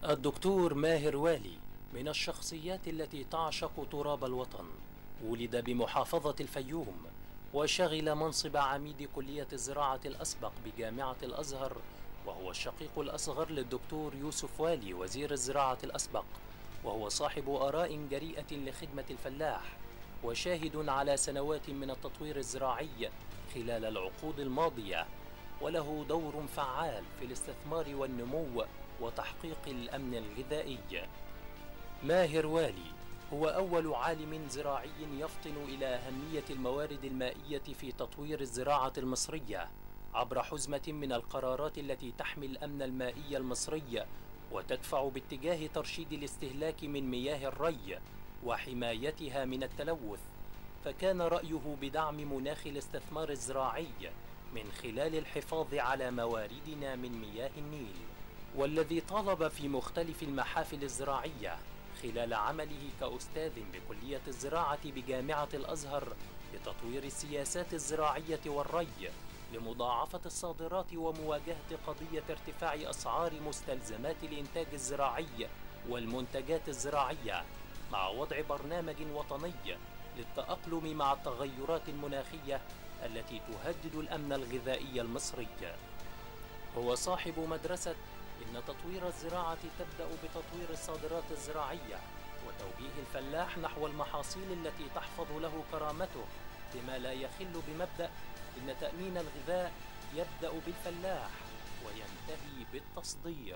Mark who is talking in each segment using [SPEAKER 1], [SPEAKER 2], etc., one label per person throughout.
[SPEAKER 1] الدكتور ماهر والي من الشخصيات التي تعشق تراب الوطن ولد بمحافظة الفيوم وشغل منصب عميد كلية الزراعة الأسبق بجامعة الأزهر وهو الشقيق الأصغر للدكتور يوسف والي وزير الزراعة الأسبق وهو صاحب آراء جريئة لخدمة الفلاح وشاهد على سنوات من التطوير الزراعي خلال العقود الماضية وله دور فعال في الاستثمار والنمو وتحقيق الأمن الغذائي ماهر والي هو أول عالم زراعي يفطن إلى أهمية الموارد المائية في تطوير الزراعة المصرية عبر حزمة من القرارات التي تحمي الأمن المائي المصري وتدفع باتجاه ترشيد الاستهلاك من مياه الري وحمايتها من التلوث فكان رأيه بدعم مناخ الاستثمار الزراعي من خلال الحفاظ على مواردنا من مياه النيل والذي طالب في مختلف المحافل الزراعية خلال عمله كأستاذ بكلية الزراعة بجامعة الأزهر لتطوير السياسات الزراعية والري لمضاعفة الصادرات ومواجهة قضية ارتفاع أسعار مستلزمات الإنتاج الزراعي والمنتجات الزراعية مع وضع برنامج وطني للتأقلم مع التغيرات المناخية التي تهدد الأمن الغذائي المصري. هو صاحب مدرسة إن تطوير الزراعة تبدأ بتطوير الصادرات الزراعية وتوجيه الفلاح نحو المحاصيل التي تحفظ له كرامته بما لا يخل بمبدأ إن تأمين الغذاء يبدأ بالفلاح وينتهي بالتصدير.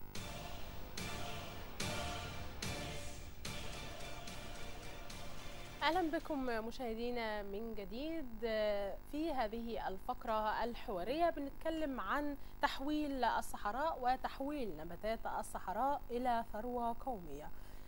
[SPEAKER 2] اهلا بكم مشاهدينا من جديد في هذه الفقره الحواريه بنتكلم عن تحويل الصحراء وتحويل نباتات الصحراء الى ثروه قوميه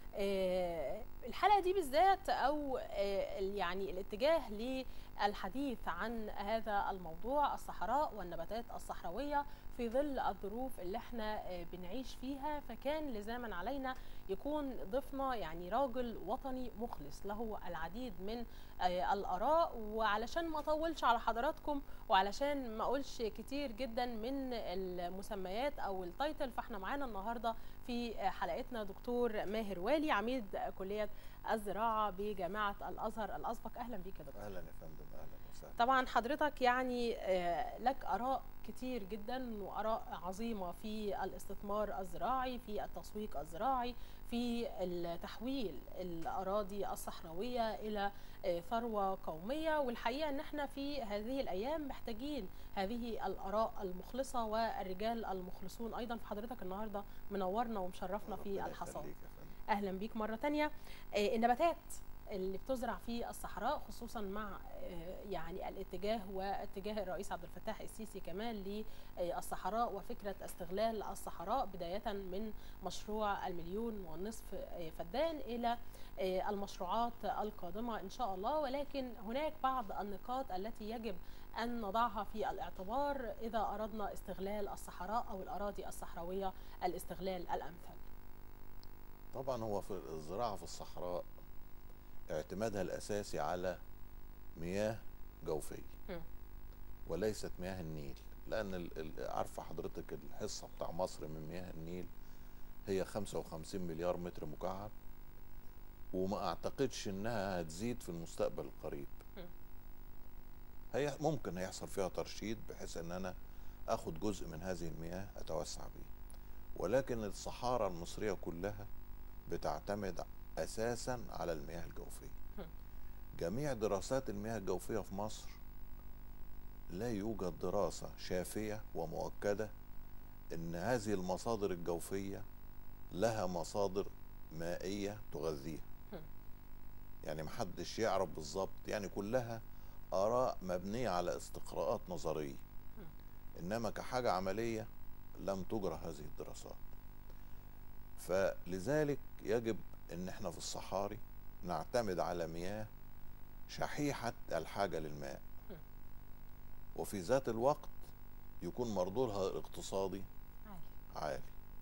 [SPEAKER 2] الحلقه دي بالذات او يعني الاتجاه للحديث عن هذا الموضوع الصحراء والنباتات الصحراويه في ظل الظروف اللي احنا بنعيش فيها فكان لزاما علينا يكون ضيفنا يعني راجل وطني مخلص له العديد من الاراء وعلشان ما اطولش على حضراتكم وعلشان ما اقولش كتير جدا من المسميات او التايتل فاحنا معانا النهارده في حلقتنا دكتور ماهر والي عميد كليه الزراعه بجامعه الازهر الاسبق اهلا بيك يا دكتور
[SPEAKER 3] اهلا يا فندم اهلا وسهلا
[SPEAKER 2] طبعا حضرتك يعني لك اراء كتير جدا واراء عظيمه في الاستثمار الزراعي في التسويق الزراعي في تحويل الاراضي الصحراويه الى ثروه قوميه والحقيقه ان احنا في هذه الايام محتاجين هذه الاراء المخلصه والرجال المخلصون ايضا فحضرتك النهارده منورنا ومشرفنا في الحصاد اهلا بيك مره تانية النباتات اللي بتزرع في الصحراء خصوصا مع يعني الاتجاه واتجاه الرئيس عبد الفتاح السيسي كمان للصحراء وفكره استغلال الصحراء بدايه من مشروع المليون والنصف فدان الى المشروعات القادمه ان شاء الله ولكن هناك بعض النقاط التي يجب ان نضعها في الاعتبار اذا اردنا استغلال الصحراء او الاراضي الصحراويه الاستغلال الامثل.
[SPEAKER 3] طبعا هو في الزراعه في الصحراء اعتمادها الاساسي على مياه جوفيه وليست مياه النيل لان عارفه حضرتك الحصه بتاع مصر من مياه النيل هي 55 مليار متر مكعب وما اعتقدش انها هتزيد في المستقبل القريب هي ممكن هيحصل فيها ترشيد بحيث ان انا اخد جزء من هذه المياه اتوسع بيه ولكن الصحارى المصريه كلها بتعتمد اساسا على المياه الجوفيه جميع دراسات المياه الجوفيه في مصر لا يوجد دراسه شافيه ومؤكده ان هذه المصادر الجوفيه لها مصادر مائيه تغذيها يعني محدش يعرف بالظبط يعني كلها اراء مبنيه على استقراءات نظريه انما كحاجه عمليه لم تجرى هذه الدراسات فلذلك يجب ان احنا في الصحاري نعتمد على مياه شحيحة الحاجة للماء وفي ذات الوقت يكون مردودها الاقتصادي عالي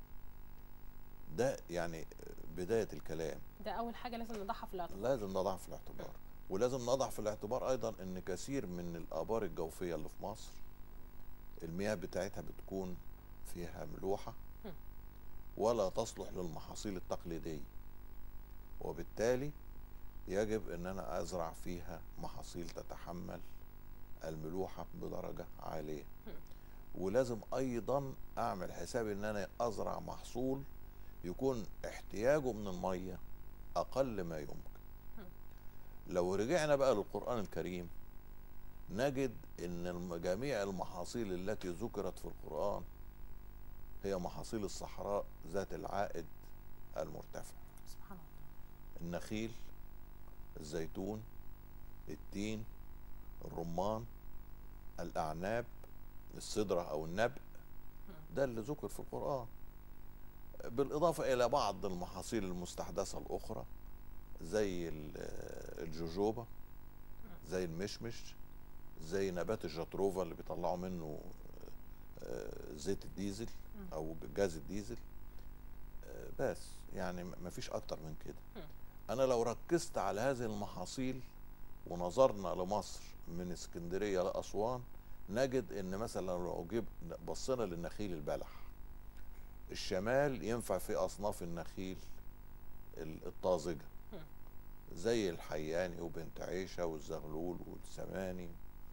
[SPEAKER 3] ده يعني بداية الكلام
[SPEAKER 2] ده أول حاجة لازم نضعها في الاعتبار
[SPEAKER 3] لازم نضعها في الاعتبار ولازم نضع في الاعتبار أيضا أن كثير من الآبار الجوفية اللي في مصر المياه بتاعتها بتكون فيها ملوحة ولا تصلح للمحاصيل التقليدية وبالتالي يجب ان انا ازرع فيها محاصيل تتحمل الملوحة بدرجة عالية ولازم ايضا اعمل حساب ان انا ازرع محصول يكون احتياجه من المية اقل ما يمكن لو رجعنا بقى للقرآن الكريم نجد ان الم- جميع المحاصيل التي ذكرت في القرآن هي محاصيل الصحراء ذات العائد المرتفع
[SPEAKER 2] سبحان الله
[SPEAKER 3] النخيل الزيتون التين الرمان الأعناب السدرة أو النبق ده اللي ذكر في القرآن بالإضافة إلى بعض المحاصيل المستحدثة الأخرى زي ال- الجوجوبا زي المشمش زي نبات الجاتروفا اللي بيطلعوا منه آه، زيت الديزل أو جاز الديزل آه، بس يعني م- مفيش أكتر من كده انا لو ركزت على هذه المحاصيل ونظرنا لمصر من اسكندريه لاسوان نجد ان مثلا لو جيب بصينا للنخيل البلح الشمال ينفع في اصناف النخيل ال- الطازجه زي الحياني وبنت عيشه والزغلول والسماني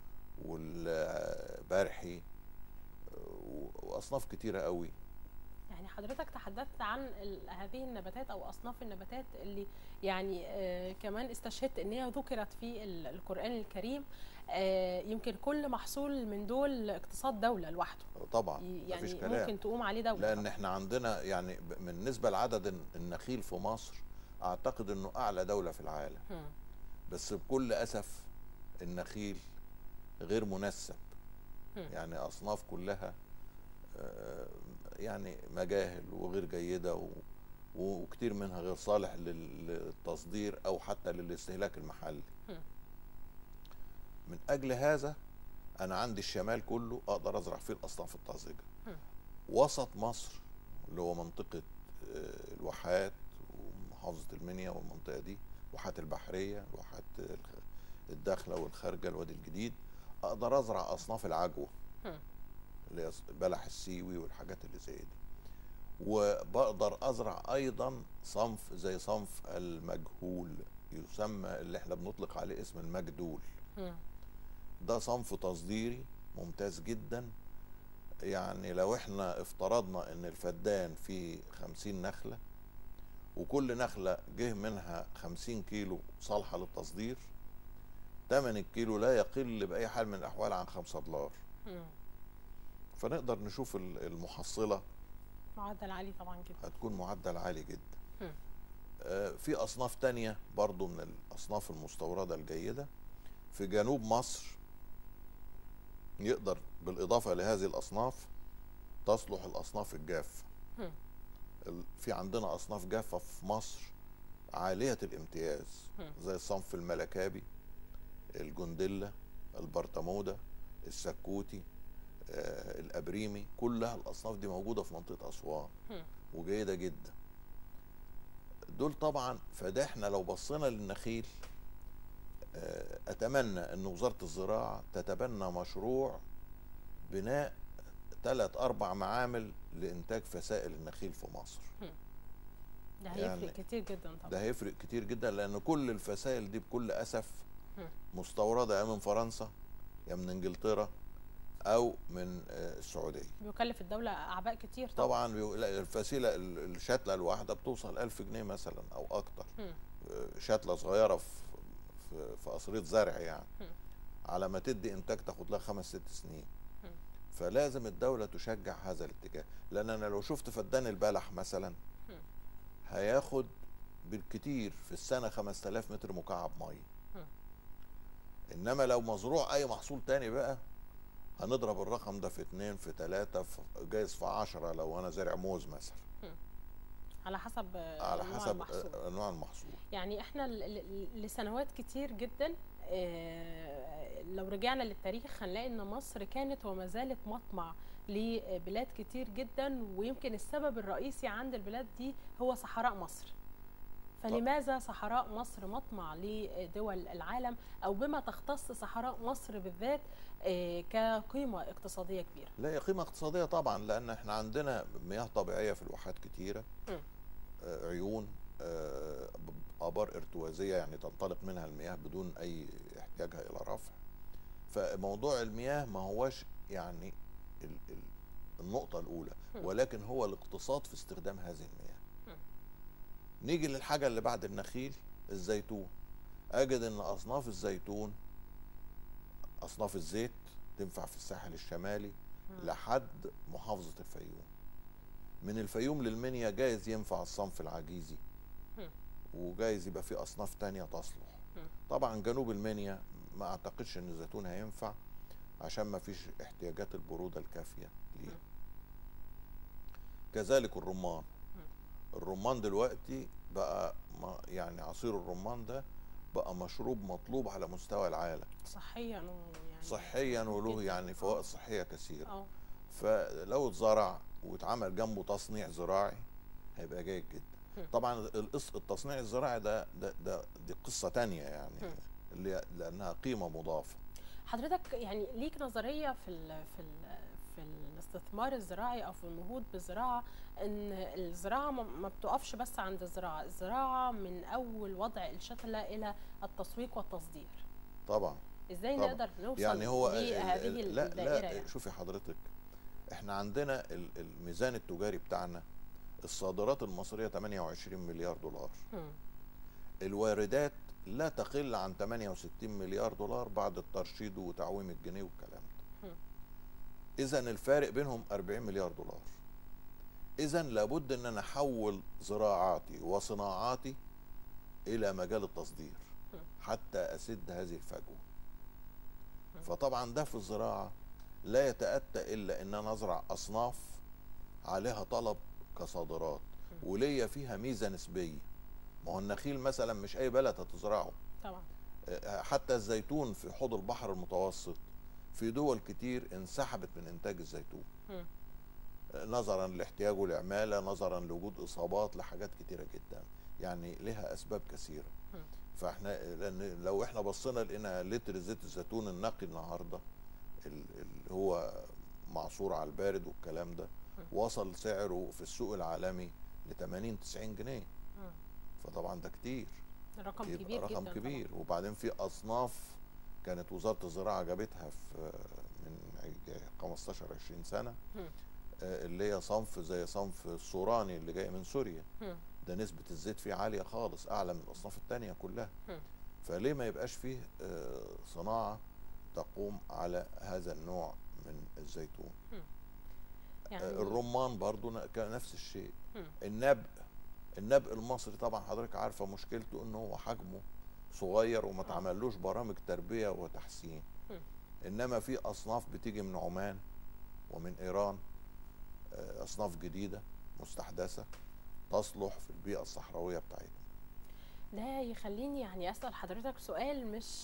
[SPEAKER 3] والبرحي واصناف كتيره قوي
[SPEAKER 2] يعني حضرتك تحدثت عن ال- هذه النباتات او اصناف النباتات اللي يعني آه كمان استشهدت ان هي ذكرت في ال- القران الكريم آه يمكن كل محصول من دول اقتصاد دوله لوحده
[SPEAKER 3] طبعا
[SPEAKER 2] ي-
[SPEAKER 3] مفيش
[SPEAKER 2] يعني
[SPEAKER 3] كلام
[SPEAKER 2] ممكن تقوم عليه دوله
[SPEAKER 3] لان
[SPEAKER 2] طبعاً.
[SPEAKER 3] احنا عندنا يعني ب- بالنسبه لعدد الن- النخيل في مصر اعتقد انه اعلى دوله في العالم
[SPEAKER 2] مم.
[SPEAKER 3] بس بكل اسف النخيل غير منسب
[SPEAKER 2] مم.
[SPEAKER 3] يعني اصناف كلها آه، يعني مجاهل وغير جيده و- وكتير منها غير صالح لل- للتصدير او حتى للاستهلاك المحلي
[SPEAKER 2] مم.
[SPEAKER 3] من اجل هذا انا عندي الشمال كله اقدر ازرع فيه الاصناف الطازجه
[SPEAKER 2] مم.
[SPEAKER 3] وسط مصر اللي هو منطقه آه، الواحات ومحافظه المنيا والمنطقه دي الواحات البحريه الواحات الخ- الداخله والخارجه الوادي الجديد اقدر ازرع اصناف العجوه
[SPEAKER 2] مم.
[SPEAKER 3] اللي هي بلح السيوي والحاجات اللي زي دي وبقدر ازرع ايضا صنف زي صنف المجهول يسمى اللي احنا بنطلق عليه اسم المجدول
[SPEAKER 2] مم.
[SPEAKER 3] ده صنف تصديري ممتاز جدا يعني لو احنا افترضنا ان الفدان فيه خمسين نخلة وكل نخلة جه منها خمسين كيلو صالحة للتصدير تمن الكيلو لا يقل بأي حال من الأحوال عن خمسة دولار
[SPEAKER 2] مم.
[SPEAKER 3] فنقدر نشوف ال- المحصلة
[SPEAKER 2] معدل عالي طبعا جدا
[SPEAKER 3] هتكون معدل عالي جدا
[SPEAKER 2] مم.
[SPEAKER 3] آه، في أصناف تانية برضو من الأصناف المستوردة الجيدة في جنوب مصر يقدر بالإضافة لهذه الأصناف تصلح الأصناف الجافة
[SPEAKER 2] مم.
[SPEAKER 3] ال- في عندنا أصناف جافة في مصر عالية الامتياز
[SPEAKER 2] مم.
[SPEAKER 3] زي الصنف الملكابي الجندلة البرطمودة السكوتي آه، الأبريمي كلها الأصناف دي موجودة في منطقة أسوان
[SPEAKER 2] مم.
[SPEAKER 3] وجيدة جدا دول طبعا فده احنا لو بصينا للنخيل آه، اتمنى ان وزارة الزراعة تتبنى مشروع بناء ثلاث اربع معامل لانتاج فسائل النخيل في مصر
[SPEAKER 2] ده
[SPEAKER 3] يعني
[SPEAKER 2] هيفرق كتير جدا طبعا
[SPEAKER 3] ده هيفرق كتير جدا لان كل الفسائل دي بكل اسف
[SPEAKER 2] مم.
[SPEAKER 3] مستوردة يا من فرنسا يا من انجلترا او من آه، السعودية
[SPEAKER 2] بيكلف الدوله اعباء كتير طبعا
[SPEAKER 3] طبعا بيقو- لا، الفسيلة ال- الشتلة الواحدة بتوصل ألف جنيه مثلا أو أكتر
[SPEAKER 2] مم.
[SPEAKER 3] شتلة صغيرة في في, في قصرية زرع يعني
[SPEAKER 2] مم.
[SPEAKER 3] على ما تدي إنتاج تاخد لها خمس ست سنين
[SPEAKER 2] مم.
[SPEAKER 3] فلازم الدولة تشجع هذا الاتجاه لأن أنا لو شفت فدان البلح مثلا
[SPEAKER 2] مم.
[SPEAKER 3] هياخد بالكتير في السنة 5000 متر مكعب مية
[SPEAKER 2] مم.
[SPEAKER 3] إنما لو مزروع أي محصول تاني بقى هنضرب الرقم ده في اتنين في تلاتة في جايز في عشرة لو أنا زارع موز مثلا
[SPEAKER 2] على حسب آه،
[SPEAKER 3] على
[SPEAKER 2] نوع
[SPEAKER 3] حسب
[SPEAKER 2] المحصول.
[SPEAKER 3] آه، نوع المحصول
[SPEAKER 2] يعني احنا ل- ل- لسنوات كتير جدا آه، لو رجعنا للتاريخ هنلاقي ان مصر كانت وما زالت مطمع لبلاد كتير جدا ويمكن السبب الرئيسي عند البلاد دي هو صحراء مصر فلماذا صحراء مصر مطمع لدول العالم او بما تختص صحراء مصر بالذات آه، كقيمه اقتصاديه كبيره
[SPEAKER 3] لا هي قيمه اقتصاديه طبعا لان احنا عندنا مياه طبيعيه في الواحات كتيره
[SPEAKER 2] مم.
[SPEAKER 3] آه، عيون آه، ابار ارتوازيه يعني تنطلق منها المياه بدون اي احتياجها الى رفع فموضوع المياه ما هوش يعني ال- ال- النقطه الاولى
[SPEAKER 2] مم.
[SPEAKER 3] ولكن هو الاقتصاد في استخدام هذه المياه
[SPEAKER 2] مم.
[SPEAKER 3] نيجي للحاجه اللي بعد النخيل الزيتون اجد ان اصناف الزيتون اصناف الزيت تنفع في الساحل الشمالي
[SPEAKER 2] مم.
[SPEAKER 3] لحد محافظه الفيوم من الفيوم للمنيا جايز ينفع الصنف العجيزي
[SPEAKER 2] مم.
[SPEAKER 3] وجايز يبقى في اصناف تانية تصلح
[SPEAKER 2] مم.
[SPEAKER 3] طبعا جنوب المنيا ما اعتقدش ان الزيتون هينفع عشان ما فيش احتياجات البروده الكافيه ليه
[SPEAKER 2] مم.
[SPEAKER 3] كذلك الرمان
[SPEAKER 2] مم.
[SPEAKER 3] الرمان دلوقتي بقى ما يعني عصير الرمان ده بقى مشروب مطلوب على مستوى العالم
[SPEAKER 2] صحيا ويعني
[SPEAKER 3] صحيا وله
[SPEAKER 2] جداً.
[SPEAKER 3] يعني فوائد صحيه كثيره
[SPEAKER 2] اه
[SPEAKER 3] فلو اتزرع واتعمل جنبه تصنيع زراعي هيبقى جيد
[SPEAKER 2] مم.
[SPEAKER 3] جدا طبعا القص- التصنيع الزراعي ده ده, ده دي قصه تانية يعني
[SPEAKER 2] مم.
[SPEAKER 3] اللي لانها قيمه مضافه
[SPEAKER 2] حضرتك يعني ليك نظريه في ال في ال في الاستثمار الزراعي او في النهوض بالزراعه ان الزراعه ما ما بتقفش بس عند الزراعه، الزراعه من اول وضع الشتله الى التسويق والتصدير.
[SPEAKER 3] طبعا
[SPEAKER 2] ازاي
[SPEAKER 3] طبعا.
[SPEAKER 2] نقدر نوصل
[SPEAKER 3] يعني هو ال-
[SPEAKER 2] لهذه
[SPEAKER 3] ال- لا
[SPEAKER 2] الدائره
[SPEAKER 3] لا
[SPEAKER 2] يعني؟
[SPEAKER 3] شوفي حضرتك احنا عندنا ال- الميزان التجاري بتاعنا الصادرات المصريه 28 مليار دولار
[SPEAKER 2] مم.
[SPEAKER 3] الواردات لا تقل عن 68 مليار دولار بعد الترشيد وتعويم الجنيه والكلام ده
[SPEAKER 2] مم.
[SPEAKER 3] اذا الفارق بينهم 40 مليار دولار اذا لابد ان انا احول زراعاتي وصناعاتي الى مجال التصدير
[SPEAKER 2] مم.
[SPEAKER 3] حتى اسد هذه الفجوه
[SPEAKER 2] مم.
[SPEAKER 3] فطبعا ده في الزراعه لا يتاتى الا ان انا ازرع اصناف عليها طلب كصادرات
[SPEAKER 2] مم.
[SPEAKER 3] وليا فيها ميزه نسبيه ما هو النخيل مثلا مش اي بلد هتزرعه
[SPEAKER 2] طبعا
[SPEAKER 3] آه، حتى الزيتون في حوض البحر المتوسط في دول كتير انسحبت من انتاج الزيتون
[SPEAKER 2] مم.
[SPEAKER 3] آه، نظرا لاحتياجه لعماله نظرا لوجود اصابات لحاجات كتيره جدا يعني لها اسباب كثيره
[SPEAKER 2] مم.
[SPEAKER 3] فاحنا لان لو احنا بصينا لقينا لتر زيت الزيتون النقي النهارده ال- اللي هو معصور على البارد والكلام ده
[SPEAKER 2] مم.
[SPEAKER 3] وصل سعره في السوق العالمي ل 80 90 جنيه
[SPEAKER 2] مم.
[SPEAKER 3] فطبعا ده كتير
[SPEAKER 2] رقم
[SPEAKER 3] يبقى
[SPEAKER 2] كبير
[SPEAKER 3] رقم
[SPEAKER 2] جدا
[SPEAKER 3] كبير وبعدين في اصناف كانت وزاره الزراعه جابتها في من عي- 15 20 سنه
[SPEAKER 2] مم.
[SPEAKER 3] آه، اللي هي صنف زي صنف السوراني اللي جاي من سوريا
[SPEAKER 2] مم.
[SPEAKER 3] ده نسبه الزيت فيه عاليه خالص اعلى من الاصناف التانية كلها
[SPEAKER 2] مم.
[SPEAKER 3] فليه ما يبقاش فيه آه، صناعه تقوم على هذا النوع من الزيتون
[SPEAKER 2] يعني
[SPEAKER 3] آه، الرمان برضو ن- كان نفس الشيء
[SPEAKER 2] مم.
[SPEAKER 3] النبق النبق المصري طبعا حضرتك عارفه مشكلته ان هو حجمه صغير وما
[SPEAKER 2] آه.
[SPEAKER 3] تعملوش برامج تربيه وتحسين
[SPEAKER 2] مم.
[SPEAKER 3] انما في اصناف بتيجي من عمان ومن ايران آه، اصناف جديده مستحدثه تصلح في البيئه الصحراويه بتاعتنا
[SPEAKER 2] ده يخليني يعني اسال حضرتك سؤال مش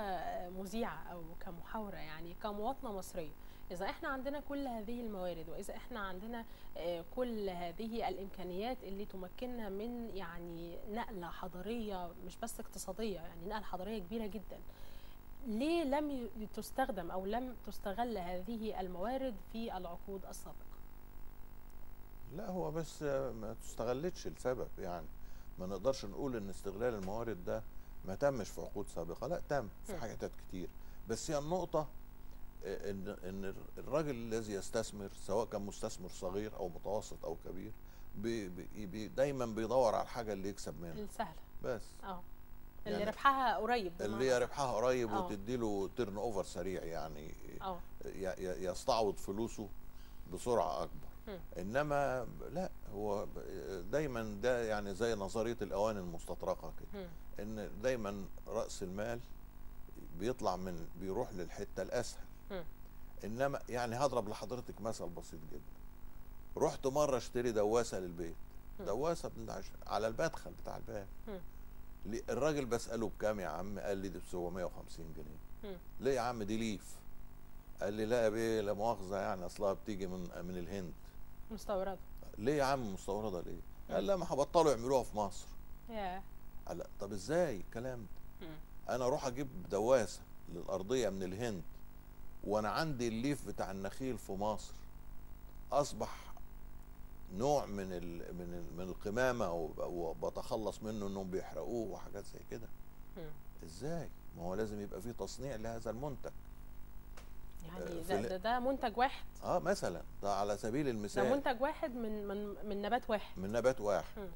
[SPEAKER 2] كمذيعه او كمحاوره يعني كمواطنه مصريه اذا احنا عندنا كل هذه الموارد واذا احنا عندنا آه، كل هذه الامكانيات اللي تمكننا من يعني نقله حضاريه مش بس اقتصاديه يعني نقله حضاريه كبيره جدا ليه لم ي- تستخدم او لم تستغل هذه الموارد في العقود السابقه
[SPEAKER 3] لا هو بس آه، ما تستغلتش السبب يعني ما نقدرش نقول ان استغلال الموارد ده ما تمش في عقود سابقه لا تم في
[SPEAKER 2] مم.
[SPEAKER 3] حاجات كتير بس هي النقطه آه، ان ان الراجل الذي يستثمر سواء كان مستثمر صغير او متوسط او كبير بي بي بي دايما بيدور على الحاجه اللي يكسب منها
[SPEAKER 2] السهله
[SPEAKER 3] بس
[SPEAKER 2] اه اللي
[SPEAKER 3] يعني
[SPEAKER 2] ربحها قريب
[SPEAKER 3] اللي
[SPEAKER 2] بمعنى
[SPEAKER 3] هي
[SPEAKER 2] أصح.
[SPEAKER 3] ربحها قريب
[SPEAKER 2] آه.
[SPEAKER 3] وتدي له تيرن اوفر سريع يعني
[SPEAKER 2] اه
[SPEAKER 3] ي- ي- يستعوض فلوسه بسرعه اكبر
[SPEAKER 2] مم.
[SPEAKER 3] انما لا هو ب- دايما ده يعني زي نظريه الاواني المستطرقه كده
[SPEAKER 2] مم.
[SPEAKER 3] ان دايما راس المال بيطلع من بيروح للحته الاسهل
[SPEAKER 2] مم.
[SPEAKER 3] انما يعني هضرب لحضرتك مثل بسيط جدا رحت مره اشتري دواسه للبيت
[SPEAKER 2] مم.
[SPEAKER 3] دواسه بتاع على المدخل بتاع الباب
[SPEAKER 2] مم.
[SPEAKER 3] لي- الراجل بساله بكام يا عم قال لي دي ب 750 جنيه
[SPEAKER 2] مم.
[SPEAKER 3] ليه يا عم دي ليف قال لي لا يا بيه لا مؤاخذه يعني اصلها بتيجي من من الهند
[SPEAKER 2] مستورده
[SPEAKER 3] ليه يا عم مستورده ليه؟ قال لا ما هبطلوا يعملوها في مصر
[SPEAKER 2] ياه
[SPEAKER 3] لا طب ازاي الكلام ده
[SPEAKER 2] مم.
[SPEAKER 3] انا اروح اجيب دواسه للارضيه من الهند وانا عندي الليف بتاع النخيل في مصر اصبح نوع من ال من ال من القمامه وب- وبتخلص منه انهم بيحرقوه وحاجات زي كده
[SPEAKER 2] مم.
[SPEAKER 3] ازاي ما هو لازم يبقى فيه تصنيع لهذا المنتج
[SPEAKER 2] يعني
[SPEAKER 3] في
[SPEAKER 2] ده,
[SPEAKER 3] ال-
[SPEAKER 2] ده, ده منتج واحد
[SPEAKER 3] اه مثلا ده على سبيل
[SPEAKER 2] ده
[SPEAKER 3] المثال
[SPEAKER 2] منتج واحد من من من نبات واحد
[SPEAKER 3] من نبات واحد
[SPEAKER 2] مم.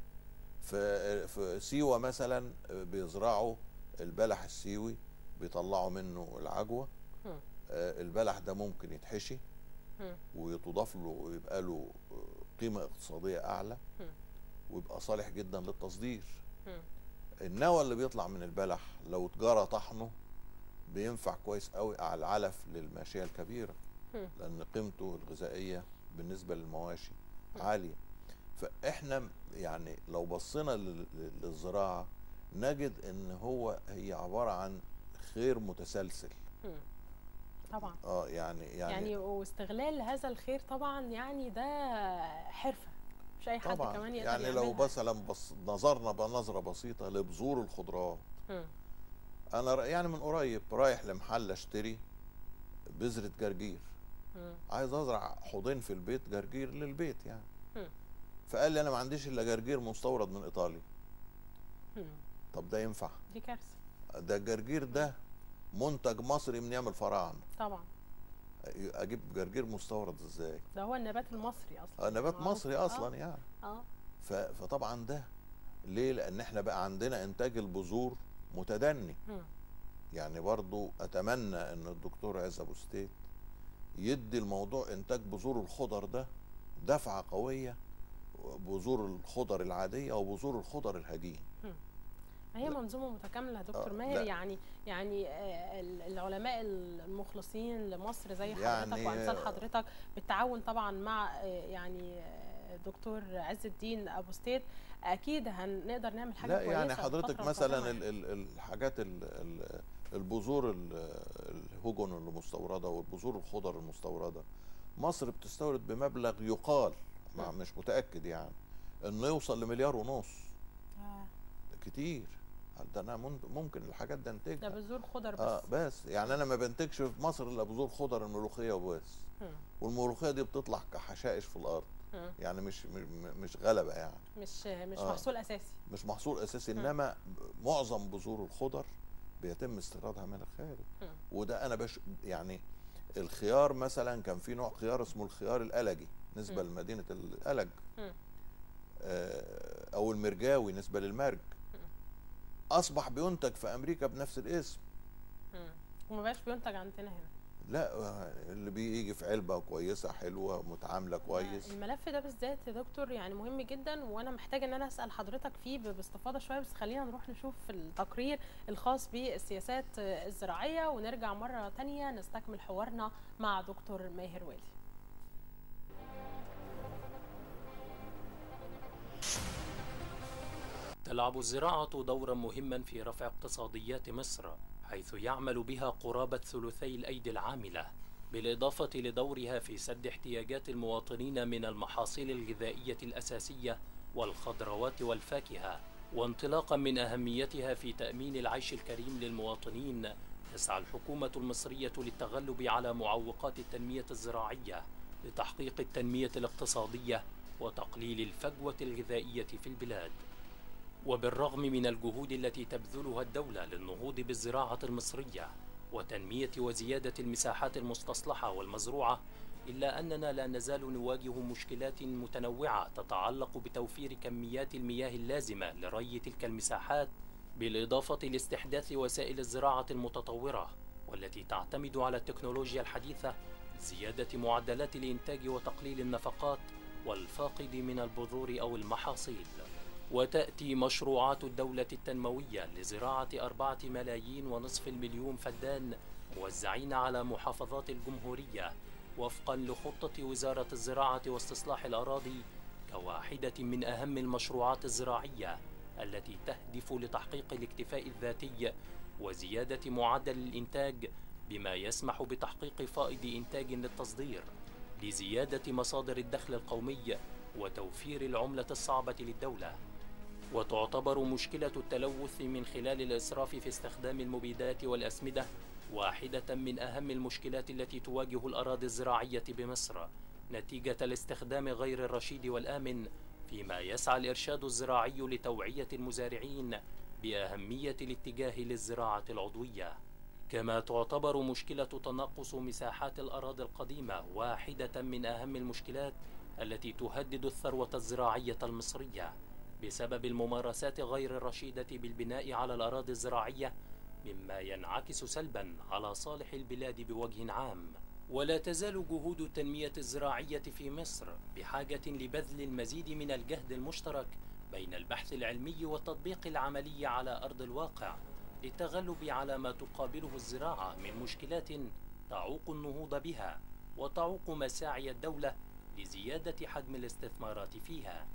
[SPEAKER 3] في في سيوه مثلا بيزرعوا البلح السيوي بيطلعوا منه العجوه
[SPEAKER 2] مم.
[SPEAKER 3] آه، البلح ده ممكن يتحشي
[SPEAKER 2] مم.
[SPEAKER 3] ويتضاف له ويبقى له قيمه اقتصاديه اعلى
[SPEAKER 2] مم.
[SPEAKER 3] ويبقى صالح جدا للتصدير
[SPEAKER 2] مم.
[SPEAKER 3] النوى اللي بيطلع من البلح لو اتجرى طحنه بينفع كويس قوي على العلف للماشيه الكبيره
[SPEAKER 2] مم.
[SPEAKER 3] لان قيمته الغذائيه بالنسبه للمواشي عاليه فاحنا يعني لو بصينا لل- لل- للزراعه نجد ان هو هي عباره عن خير متسلسل
[SPEAKER 2] مم. طبعا
[SPEAKER 3] اه يعني يعني,
[SPEAKER 2] يعني, يعني واستغلال هذا الخير طبعا يعني ده حرفه مش اي حد
[SPEAKER 3] طبعا
[SPEAKER 2] كمان يقدر
[SPEAKER 3] يعني لو
[SPEAKER 2] يعملها.
[SPEAKER 3] مثلا بص نظرنا بنظره بسيطه لبذور الخضروات
[SPEAKER 2] مم.
[SPEAKER 3] انا ر- يعني من قريب رايح لمحل اشتري بذره جرجير
[SPEAKER 2] مم.
[SPEAKER 3] عايز ازرع حوضين في البيت جرجير للبيت يعني
[SPEAKER 2] مم.
[SPEAKER 3] فقال لي انا ما عنديش الا جرجير مستورد من ايطاليا
[SPEAKER 2] مم.
[SPEAKER 3] طب ده ينفع
[SPEAKER 2] دي كارثه
[SPEAKER 3] ده الجرجير ده منتج مصري من ايام الفراعنه
[SPEAKER 2] طبعا
[SPEAKER 3] اجيب جرجير مستورد ازاي
[SPEAKER 2] ده هو النبات المصري اصلا
[SPEAKER 3] آه، نبات
[SPEAKER 2] معروف.
[SPEAKER 3] مصري اصلا يعني
[SPEAKER 2] اه, آه.
[SPEAKER 3] ف- فطبعا ده ليه لان احنا بقى عندنا انتاج البذور متدني
[SPEAKER 2] مم.
[SPEAKER 3] يعني برضو اتمنى ان الدكتور عز ابو ستيت يدي الموضوع انتاج بذور الخضر ده دفعه قويه بذور الخضر العاديه وبذور الخضر الهجين
[SPEAKER 2] ما هي منظومه متكامله يا دكتور
[SPEAKER 3] آه،
[SPEAKER 2] ماهر
[SPEAKER 3] لا.
[SPEAKER 2] يعني يعني آه، ال- العلماء المخلصين لمصر زي حضرتك
[SPEAKER 3] يعني،
[SPEAKER 2] وامثال
[SPEAKER 3] آه،
[SPEAKER 2] حضرتك بالتعاون طبعا مع آه، يعني آه، دكتور عز الدين ابو ستيت اكيد هنقدر نعمل حاجه
[SPEAKER 3] لا
[SPEAKER 2] كويسه
[SPEAKER 3] يعني
[SPEAKER 2] الفترة
[SPEAKER 3] حضرتك مثلا
[SPEAKER 2] القادمة.
[SPEAKER 3] ال- ال- الحاجات ال- ال- البذور ال- الهجن المستورده والبذور الخضر المستورده مصر بتستورد بمبلغ يقال ما
[SPEAKER 2] مم.
[SPEAKER 3] مش متاكد يعني انه يوصل لمليار ونص
[SPEAKER 2] آه،
[SPEAKER 3] كتير ده انا من- ممكن الحاجات ده
[SPEAKER 2] ده
[SPEAKER 3] انتجها
[SPEAKER 2] بذور خضر بس
[SPEAKER 3] اه بس يعني انا ما بنتجش في مصر الا بذور خضر الملوخيه وبس
[SPEAKER 2] مم.
[SPEAKER 3] والملوخيه دي بتطلع كحشائش في الارض
[SPEAKER 2] مم.
[SPEAKER 3] يعني مش م- مش غلبه يعني
[SPEAKER 2] مش مش
[SPEAKER 3] آه.
[SPEAKER 2] محصول اساسي
[SPEAKER 3] مش محصول اساسي
[SPEAKER 2] مم.
[SPEAKER 3] انما معظم بذور الخضر بيتم استيرادها من الخارج
[SPEAKER 2] مم.
[SPEAKER 3] وده انا بش يعني الخيار مثلا كان في نوع خيار اسمه الخيار الالجي نسبه
[SPEAKER 2] مم.
[SPEAKER 3] لمدينه الالج
[SPEAKER 2] مم.
[SPEAKER 3] آه، او المرجاوي نسبه للمرج اصبح بينتج في امريكا بنفس الاسم
[SPEAKER 2] مم. وما بقاش بينتج عندنا هنا
[SPEAKER 3] لا آه، اللي بيجي في علبه كويسه حلوه متعامله كويس
[SPEAKER 2] الملف ده بالذات يا دكتور يعني مهم جدا وانا محتاجه ان انا اسال حضرتك فيه ب- باستفاضه شويه بس خلينا نروح نشوف التقرير الخاص بالسياسات الزراعيه ونرجع مره تانية نستكمل حوارنا مع دكتور ماهر والي
[SPEAKER 1] تلعب الزراعة دورا مهما في رفع اقتصاديات مصر حيث يعمل بها قرابة ثلثي الأيدي العاملة بالإضافة لدورها في سد احتياجات المواطنين من المحاصيل الغذائية الأساسية والخضروات والفاكهة وانطلاقا من أهميتها في تأمين العيش الكريم للمواطنين تسعى الحكومة المصرية للتغلب على معوقات التنمية الزراعية لتحقيق التنمية الاقتصادية وتقليل الفجوة الغذائية في البلاد وبالرغم من الجهود التي تبذلها الدولة للنهوض بالزراعة المصرية وتنمية وزيادة المساحات المستصلحة والمزروعة إلا أننا لا نزال نواجه مشكلات متنوعة تتعلق بتوفير كميات المياه اللازمة لري تلك المساحات بالإضافة لاستحداث وسائل الزراعة المتطورة والتي تعتمد على التكنولوجيا الحديثة لزيادة معدلات الإنتاج وتقليل النفقات والفاقد من البذور أو المحاصيل وتأتي مشروعات الدولة التنموية لزراعة أربعة ملايين ونصف المليون فدان موزعين على محافظات الجمهورية وفقا لخطة وزارة الزراعة واستصلاح الأراضي كواحدة من أهم المشروعات الزراعية التي تهدف لتحقيق الاكتفاء الذاتي وزيادة معدل الإنتاج بما يسمح بتحقيق فائض إنتاج للتصدير لزيادة مصادر الدخل القومي وتوفير العملة الصعبة للدولة وتعتبر مشكلة التلوث من خلال الإسراف في استخدام المبيدات والأسمدة واحدة من أهم المشكلات التي تواجه الأراضي الزراعية بمصر نتيجة الاستخدام غير الرشيد والآمن فيما يسعى الإرشاد الزراعي لتوعية المزارعين بأهمية الاتجاه للزراعة العضوية كما تعتبر مشكلة تنقص مساحات الأراضي القديمة واحدة من أهم المشكلات التي تهدد الثروة الزراعية المصرية بسبب الممارسات غير الرشيدة بالبناء على الأراضي الزراعية مما ينعكس سلبا على صالح البلاد بوجه عام ولا تزال جهود التنمية الزراعية في مصر بحاجة لبذل المزيد من الجهد المشترك بين البحث العلمي والتطبيق العملي على أرض الواقع للتغلب على ما تقابله الزراعة من مشكلات تعوق النهوض بها وتعوق مساعي الدولة لزيادة حجم الاستثمارات فيها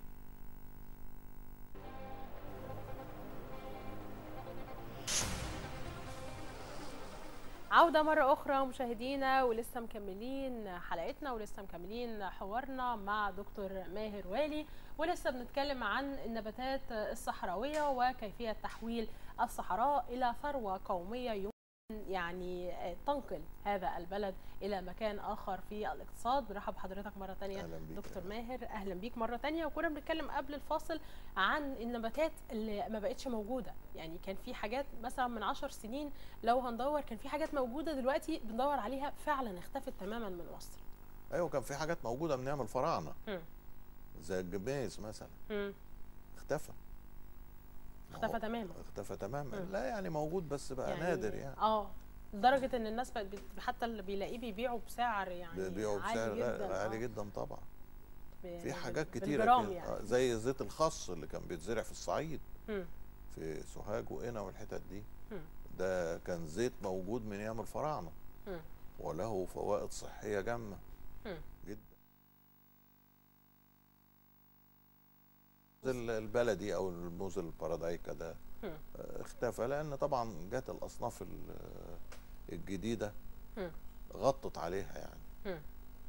[SPEAKER 2] عودة مرة أخرى مشاهدينا ولسه مكملين حلقتنا ولسه مكملين حوارنا مع دكتور ماهر والي ولسه بنتكلم عن النباتات الصحراوية وكيفية تحويل الصحراء إلى ثروة قومية يمكن يعني تنقل هذا البلد إلى مكان آخر في الاقتصاد برحب بحضرتك مرة تانية
[SPEAKER 3] أهلا بيك.
[SPEAKER 2] دكتور ماهر أهلا بيك مرة تانية وكنا بنتكلم قبل الفاصل عن النباتات اللي ما بقتش موجودة يعني كان في حاجات مثلا من عشر سنين لو هندور كان في حاجات موجودة دلوقتي بندور عليها فعلا اختفت تماما من مصر
[SPEAKER 3] ايوه كان في حاجات موجوده من ايام الفراعنه
[SPEAKER 2] مم.
[SPEAKER 3] زي الجميز مثلا
[SPEAKER 2] مم.
[SPEAKER 3] اختفى ما
[SPEAKER 2] اختفى
[SPEAKER 3] هو-
[SPEAKER 2] تماما
[SPEAKER 3] اختفى تماما
[SPEAKER 2] مم.
[SPEAKER 3] لا يعني موجود بس بقى نادر يعني
[SPEAKER 2] اه لدرجة ان الناس بقت بت- حتى اللي بيلاقيه بيبيعوا بسعر يعني
[SPEAKER 3] بيبيعوا
[SPEAKER 2] عالي
[SPEAKER 3] بسعر
[SPEAKER 2] جدا
[SPEAKER 3] غ- عالي
[SPEAKER 2] آه.
[SPEAKER 3] جدا طبعا
[SPEAKER 2] ب-
[SPEAKER 3] في حاجات
[SPEAKER 2] بال-
[SPEAKER 3] كتيره
[SPEAKER 2] بالجرام
[SPEAKER 3] كده
[SPEAKER 2] يعني.
[SPEAKER 3] آه، زي زيت الخس اللي كان بيتزرع في الصعيد
[SPEAKER 2] مم.
[SPEAKER 3] في سوهاج وقنا والحتت دي
[SPEAKER 2] مم.
[SPEAKER 3] ده كان زيت موجود من ايام الفراعنه
[SPEAKER 2] مم.
[SPEAKER 3] وله فوائد صحيه جامه
[SPEAKER 2] مم.
[SPEAKER 3] جدا ال- البلدي او الموز البارادايكا ده
[SPEAKER 2] مم.
[SPEAKER 3] آه، اختفى لان طبعا جت الاصناف ال- الجديده
[SPEAKER 2] مم.
[SPEAKER 3] غطت عليها يعني
[SPEAKER 2] مم.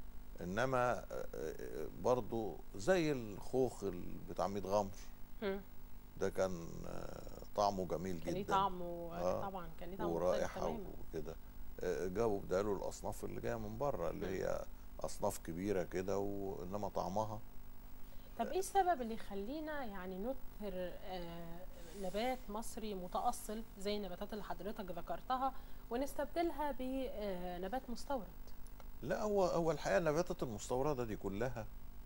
[SPEAKER 3] انما آه، آه، برضو زي الخوخ ال- بتاع ميت غمر
[SPEAKER 2] مم.
[SPEAKER 3] ده كان آه، طعمه جميل
[SPEAKER 2] كان ليه
[SPEAKER 3] جدا
[SPEAKER 2] طعم و...
[SPEAKER 3] آه.
[SPEAKER 2] طبعا كان ليه طعم مختلف
[SPEAKER 3] ورائحه
[SPEAKER 2] تماما
[SPEAKER 3] وكده آه، جابوا بداله الاصناف اللي جايه من بره اللي
[SPEAKER 2] مم.
[SPEAKER 3] هي اصناف كبيره كده وانما طعمها
[SPEAKER 2] طب ايه السبب اللي يخلينا يعني نطهر آه نبات مصري متأصل زي النباتات اللي حضرتك ذكرتها ونستبدلها بنبات مستورد
[SPEAKER 3] لا هو هو الحقيقه النباتات المستورده دي كلها